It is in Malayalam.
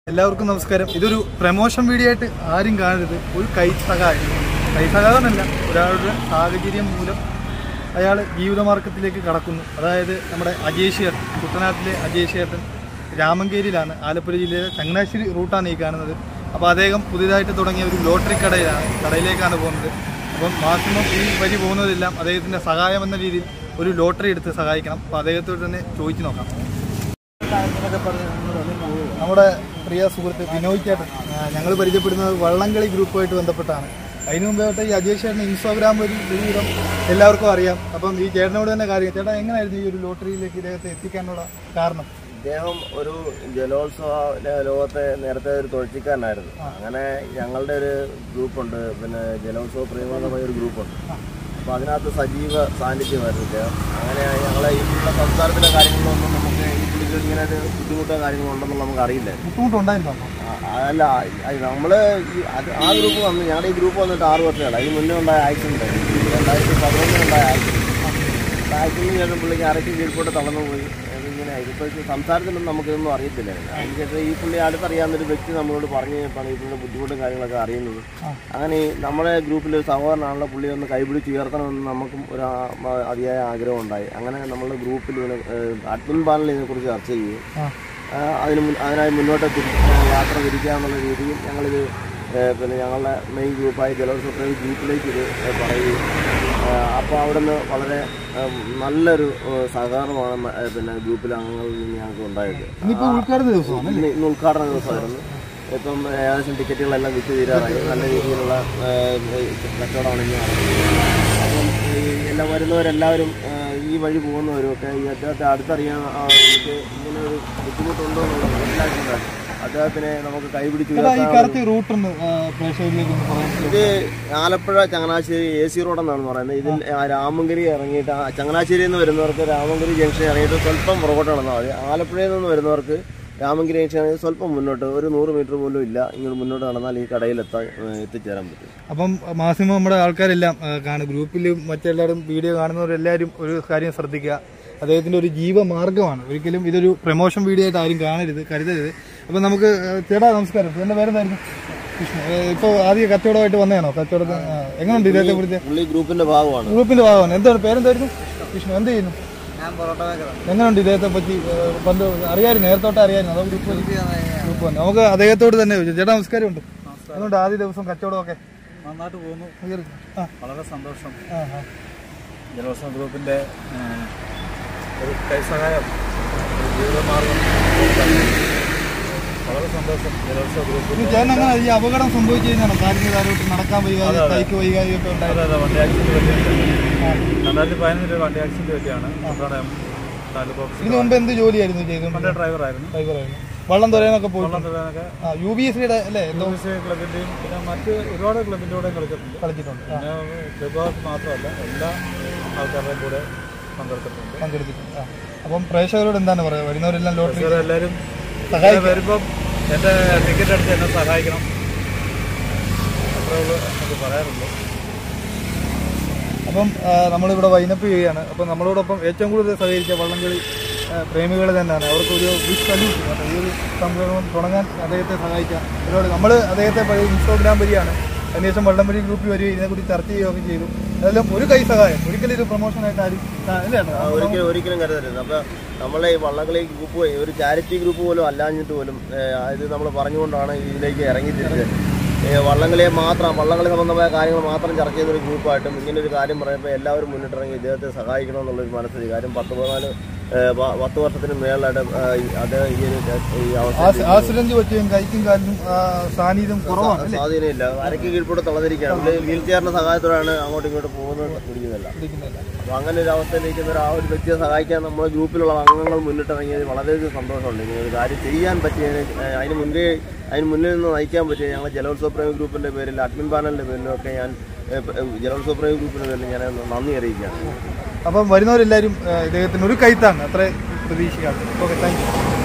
എല്ലാവർക്കും നമസ്കാരം ഇതൊരു പ്രമോഷൻ വീഡിയോ ആയിട്ട് ആരും കാണരുത് ഒരു കൈസഹായം കൈസഹായമല്ല ഒരാളുടെ സാഹചര്യം മൂലം അയാൾ ജീവിതമാർഗത്തിലേക്ക് കടക്കുന്നു അതായത് നമ്മുടെ അജേഷ് ചേട്ടൻ കുട്ടനാട്ടിലെ അജേഷ് ചേട്ടൻ രാമങ്കേരിയിലാണ് ആലപ്പുഴ ജില്ലയിലെ ചങ്ങനാശ്ശേരി റൂട്ടാണ് ഈ കാണുന്നത് അപ്പോൾ അദ്ദേഹം പുതിയതായിട്ട് തുടങ്ങിയ ഒരു ലോട്ടറി കടയിലാണ് കടയിലേക്കാണ് പോകുന്നത് അപ്പം മാക്സിമം ഈ വഴി പോകുന്നതെല്ലാം അദ്ദേഹത്തിൻ്റെ സഹായം എന്ന രീതിയിൽ ഒരു ലോട്ടറി എടുത്ത് സഹായിക്കണം അപ്പോൾ അദ്ദേഹത്തോട് തന്നെ ചോദിച്ചു നോക്കാം നമ്മുടെ പ്രിയ സുഹൃത്ത് വിനോദ് ചേട്ടൻ ഞങ്ങൾ പരിചയപ്പെടുന്നത് വള്ളംകളി ഗ്രൂപ്പുമായിട്ട് ബന്ധപ്പെട്ടാണ് അതിനു മുമ്പേ തൊട്ട് ഈ അജയ് ചേട്ടൻ ഇൻസ്റ്റാഗ്രാം വഴി ഒരുവിധം എല്ലാവർക്കും അറിയാം അപ്പം ഈ ചേട്ടനോട് തന്നെ കാര്യം ചേട്ടാ എങ്ങനെയായിരുന്നു ഈ ഒരു ലോട്ടറിയിലേക്ക് ഇദ്ദേഹത്തെ എത്തിക്കാനുള്ള കാരണം ഇദ്ദേഹം ഒരു ജലോത്സവ ലോകത്തെ നേരത്തെ ഒരു തൊഴിച്ചിക്കാരനായിരുന്നു അങ്ങനെ ഞങ്ങളുടെ ഒരു ഗ്രൂപ്പുണ്ട് പിന്നെ ജലോത്സവ പ്രേമമായ ഒരു ഗ്രൂപ്പുണ്ട് അപ്പോൾ അതിനകത്ത് സജീവ സാന്നിധ്യമായിരുന്നു ഇദ്ദേഹം അങ്ങനെ ഞങ്ങളെ ഈ പുള്ളിയുടെ സംസാരത്തിലെ കാര്യങ്ങളൊന്നും നമുക്ക് ഈ പുള്ളിക്ക് ഇങ്ങനെ ഒരു ബുദ്ധിമുട്ടോ കാര്യങ്ങളോ ഉണ്ടെന്നുള്ള നമുക്ക് അറിയില്ല ബുദ്ധിമുട്ടുണ്ടായിരുന്നു അപ്പം അല്ല അത് നമ്മള് ഈ അത് ആ ഗ്രൂപ്പ് വന്ന് ഞങ്ങളുടെ ഈ ഗ്രൂപ്പ് വന്നിട്ട് ആറ് വർഷമാണ് അതിന് മുന്നേ ഉണ്ടായ ആക്സിഡന്റ് രണ്ടായിരത്തി പതിനൊന്നിലുണ്ടായ ആക്സിഡന്റ് ആക്സിഡന്റിന് ശേഷം പുള്ളിക്ക് അരയ്ക്ക് കീഴ്പോട്ട് തളർന്നു പോയി ഇങ്ങനെ ഇപ്പോൾ സംസാരത്തിലൊന്നും നമുക്കിതൊന്നും അറിയത്തില്ലായിരുന്നു അതിനുശേഷം ഈ പുള്ളി അടുത്തറിയാവുന്ന ഒരു വ്യക്തി നമ്മളോട് പറഞ്ഞു കഴിഞ്ഞപ്പോഴാണ് ഈ പുള്ളിയുടെ ബുദ്ധിമുട്ടും കാര്യങ്ങളൊക്കെ അറിയുന്നത് അങ്ങനെ ഈ നമ്മുടെ ഗ്രൂപ്പിൽ ഒരു സഹോദരനാണല്ലോ പുള്ളി ഒന്ന് കൈപിടിച്ച് ഉയർത്തണമെന്ന് നമുക്കും ഒരു ആ- മ- അതിയായ ആഗ്രഹം ഉണ്ടായി അങ്ങനെ നമ്മുടെ ഗ്രൂപ്പിൽ ഇങ്ങനെ അഡ്മിൻ പാനൽ ഇതിനെക്കുറിച്ച് ചർച്ച ചെയ്യുകയും ആ, അതിന് മുൻ- അതിനായി മുന്നോട്ട് തിരി- യാത്ര തിരിക്കാന്നുള്ള രീതിയിൽ ഞങ്ങളിത് ഏ, പിന്നെ ഞങ്ങളുടെ മെയിൻ ഗ്രൂപ്പായ ജലോത്സവ ഗ്രൂപ്പിലേക്ക് ഇത് പറയുകയും അപ്പോൾ അവിടെ നിന്ന് വളരെ ഏ, നല്ലൊരു ഏ, സഹകരണമാണ് മ- ഏ, പിന്നെ ഗ്രൂപ്പിലെ അംഗങ്ങളിൽ നിന്ന് ഞങ്ങൾക്ക് ഉണ്ടായത് ഇന്നിപ്പോൾ ഉദ്ഘാടന ദിവസമാണ് ഇന്ന് ഇന്ന് ഉദ്ഘാടന ദിവസമായിരുന്നു ഇപ്പം ഏകദേശം ടിക്കറ്റുകളെല്ലാം വിറ്റ് തീരാറായി നല്ല രീതിയിലുള്ള ഏ, കച്ചവടമാണ് ഇന്ന് നടക്കുന്നത് അപ്പം ഈ എല്ലാം വരുന്നവരെല്ലാവരും ഏ, ഈ വഴി പോകുന്നവരും ഒക്കെ ഈ അദ്ദേഹത്തെ അടുത്തറിയാൻ ആ, എനിക്ക് ഇങ്ങനെ ഒരു ബുദ്ധിമുട്ടുണ്ടോ എന്നുള്ളത് മനസ്സിലാക്കുന്നുണ്ട് അദ്ദേഹത്തിനെ നമുക്ക് കൈപിടിച്ച് ചേട്ടാ ഈ ഉയർത്താൻ കറക്റ്റ് റൂട്ടൊന്ന് പ്രേക്ഷകരിലേക്ക് ഒന്ന് പറയാൻ ഇത് ആലപ്പുഴ ചങ്ങനാശ്ശേരി എ സി റോഡെന്നാണ് പറയുന്നത് ഇതിൽ ആ രാമങ്കരി ഇറങ്ങിയിട്ട് ആ ചങ്ങനാശ്ശേരിയിൽ നിന്ന് വരുന്നവർക്ക് രാമങ്കരി ജംഗ്ഷൻ ഇറങ്ങിയിട്ട് സ്വല്പം പുറകോട്ട് നടന്നാൽ മതി ആലപ്പുഴയിൽ നിന്ന് വരുന്നവർക്ക് രാമങ്കരി ജംഗ്ഷൻ ആണെങ്കിൽ സ്വല്പം മുന്നോട്ട് ഒരു നൂറ് മീറ്റർ പോലും ഇല്ല ഇങ്ങോട്ട് മുന്നോട്ട് നടന്നാൽ ഈ കടയിൽ എത്താൻ ഏഹ്, എത്തിച്ചേരാൻ പറ്റും അപ്പം മാക്സിമം നമ്മുടെ ആൾക്കാരെല്ലാം ആ, കാണും ഗ്രൂപ്പിലും മറ്റെല്ലാവരും വീഡിയോ കാണുന്നവരെല്ലാവരും ഒരു കാര്യം ശ്രദ്ധിക്കുക അദ്ദേഹത്തിന്റെ ഒരു ജീവമാർഗ്ഗമാണ് ഒരിക്കലും ഇതൊരു പ്രൊമോഷൻ വീഡിയോ ആയിട്ട് ആരും കാണരുത് കരുതരുത് അപ്പം നമുക്ക് ആ, ചേട്ടാ നമസ്കാരം എന്റെ പേരെന്തായിരുന്നു കൃഷ്ണ ഇപ്പോൾ ആദ്യം കച്ചവടമായിട്ട് വന്നതാണോ കച്ചവടത്തിന് ആ, എങ്ങനെയുണ്ട് ഇദ്ദേഹത്തെ കുറിച്ച് പുള്ളി ഗ്രൂപ്പിന്റെ ഭാഗമാണ് ഗ്രൂപ്പിന്റെ ഭാഗമാണ് എന്താണ് പേരെന്തായിരുന്നു കൃഷ്ണ എന്ത് ചെയ്യുന്നു എങ്ങനെയുണ്ട് ഇദ്ദേഹത്തെ പറ്റി ആ, പണ്ട് അറിയായിരുന്നു നേരത്തോട്ട് അറിയായിരുന്നു അതോ ഗ്രൂപ്പ് ഗ്രൂപ്പ് വന്നു നമുക്ക് അദ്ദേഹത്തോട് തന്നെ ചോദിച്ചു ചേട്ടാ നമസ്കാരം ഉണ്ട് അതുകൊണ്ട് ആദ്യ ദിവസം കച്ചവടമൊക്കെ നന്നായിട്ട് പോകുന്നു ആ വളരെ സന്തോഷം ആ ആ ജലോത്സവ ഗ്രൂപ്പിന്റെ ഏഹ്, ഒരു കൈസഹായം ഒരു ജീവിതമാർഗം വളരെ സന്തോഷം ജലോത്സവ ഗ്രൂപ്പിൽ ഈ ചേട്ടൻ അങ്ങനെ ഈ അപകടം സംഭവിച്ചു കഴിഞ്ഞാൽ കാലിന് താരോട്ട് നടക്കാൻ വൈകാതെ കൈക്ക് വൈകാതെ ഒക്കെ ഉണ്ടായത് അതെ അതെ വണ്ടി ആക്സിഡന്റ് പറ്റിയിട്ടുണ്ട് രണ്ടായിരത്തി പതിനഞ്ചിൽ വണ്ടി ആക്സിഡന്റ് പറ്റിയാണ് കുട്ടനാട് താലൂക്ക് ഓഫീസിൽ ഇതിനു മുമ്പ് എന്ത് ജോലിയായിരുന്നു ചെയ്തത് വണ്ടി ഡ്രൈവറായിരുന്നു ഡ്രൈവറായിരുന്നു വള്ളം തുറയാനൊക്കെ പോയി വെള്ളം തൊഴിലാനൊക്കെ ആ യു ബി എസ് സിയുടെ അല്ലേ എന്തോ ക്ലബിന്റെയും പിന്നെ മറ്റ് ഒരുപാട് ക്ലബിന്റെ കൂടെ കളിച്ചിട്ടുണ്ട് കളിച്ചിട്ടുണ്ട് ആ, പിന്നെ ക്ലബ് മാത്രമല്ല എല്ലാ ആൾക്കാരുടെയും കൂടെ പങ്കെടുത്തിട്ടുണ്ട് പങ്കെടുത്തിട്ടുണ്ട് ആ അപ്പം പ്രേക്ഷകരോട് എന്താണ് പറയുക വരുന്നവരെല്ലാം ലോട്ടറി ഇവരെ എല്ലാവരും സഹായിക്കുക. ഇങ്ങനെ വരുമ്പം എൻ്റെ ടിക്കറ്റ് എടുത്ത് എന്നെ സഹായിക്കണം അത്രേ ഉള്ളൂ എനിക്ക് പറയാറുള്ളൂ അപ്പം ആ, നമ്മളിവിടെ വൈനപ്പ് ചെയ്യുകയാണ് അപ്പം നമ്മളോടൊപ്പം ഏറ്റവും കൂടുതൽ സഹകരിച്ച വള്ളംകളി ആ, പ്രേമികൾ തന്നെയാണ് അവർക്ക് ഒരു ബിഗ് സല്യൂട്ട് കേട്ടോ ഈ ഒരു സംരംഭം തുടങ്ങാൻ അദ്ദേഹത്തെ സഹായിച്ച ഒരുപാട് നമ്മൾ അദ്ദേഹത്തെ പഴയ ഇൻസ്റ്റാഗ്രാം വഴിയാണ് അതിനുശേഷം വള്ളംവഴി ഗ്രൂപ്പിൽ വരികയും ഇതിനെക്കുറിച്ച് ചർച്ച ചെയ്യുകയൊക്കെ ചെയ്തു അതെല്ലാം ഒരു കൈ സഹായം ഒരിക്കലും ഇത് പ്രൊമോഷനായിട്ട് ആരും ആ, അല്ലേ ചേട്ടാ? ആ, ഒരിക്കലും ഒരിക്കലും കരുതരുത് അപ്പോൾ നമ്മളെ ഈ വള്ളംകളി ഗ്രൂപ്പ് ഒരു ചാരിറ്റി ഗ്രൂപ്പ് പോലും അല്ലാഞ്ഞിട്ട് പോലും ഏഹ്, ഇത് നമ്മൾ പറഞ്ഞുകൊണ്ടാണ് ഇതിലേക്ക് ഇറങ്ങി തിരിച്ചത് ഏഹ്, വള്ളംകളിയെ മാത്രം വള്ളംകളി സംബന്ധമായ കാര്യങ്ങൾ മാത്രം ചർച്ച ചെയ്യുന്ന ഒരു ഗ്രൂപ്പായിട്ടും ഇങ്ങനെ ഒരു കാര്യം പറയുമ്പോൾ എല്ലാവരും മുന്നിട്ടിറങ്ങി ഇദ്ദേഹത്തെ സഹായിക്കണം എന്നുള്ളൊരു മനസ്സിൽ കാര്യം പത്ത് പതിനാല് ഏഹ്, പ- പത്ത് വർഷത്തിന് മേളിലായിട്ട് ഏഹ്, അദ്ദേഹം ഈ ഒരു ഈ അവസ്ഥ ആസ്- ആക്സിഡന്റ് പറ്റിയും കൈക്കും കാലിനും ആ, സാന്നിധ്യം കുറവാണ് അല്ലേ സ്വാധീനമില്ല അരക്ക് കീഴ്പോട്ട് തളർന്നിരിക്കുകയാണ് വീൽ ചെയറിന്റെ സഹായത്തോടെയാണ് അങ്ങോട്ടും ഇങ്ങോട്ടും പോകുന്നത് പിടിക്കുന്നില്ല പിടിക്കുന്നില്ല അപ്പോൾ അങ്ങനെ ഒരു അവസ്ഥയിലിരിക്കുന്ന ഒരു ആ ഒരു വ്യക്തിയെ സഹായിക്കാൻ നമ്മുടെ ഗ്രൂപ്പിലുള്ള അംഗങ്ങൾ മുന്നിട്ടിറങ്ങിയത് വളരെയധികം സന്തോഷമുണ്ട് ഇങ്ങനെ ഒരു കാര്യം ചെയ്യാൻ പറ്റിയതിന് ഏഹ് അതിന് മുൻപേ അതിന് മുന്നിൽ നിന്ന് നയിക്കാൻ പറ്റിയ ഞങ്ങൾ ജലോത്സവ പ്രേമി ഗ്രൂപ്പിന്റെ പേരിൽ അഡ്മിൻ പാനലിന്റെ പേരിലും ഒക്കെ ഞാൻ ഏഹ്, ഏഹ്, ജലോത്സവ പ്രേമി ഗ്രൂപ്പിന്റെ പേരിൽ ഞാൻ നന്ദി അറിയിക്കുകയാണ് അപ്പം വരുന്നവരെല്ലാവരും ആ, ഇദ്ദേഹത്തിന് ഒരു കൈത്താണ് അത്രേ പ്രതീക്ഷിക്കാറ് ഓക്കെ താങ്ക് യു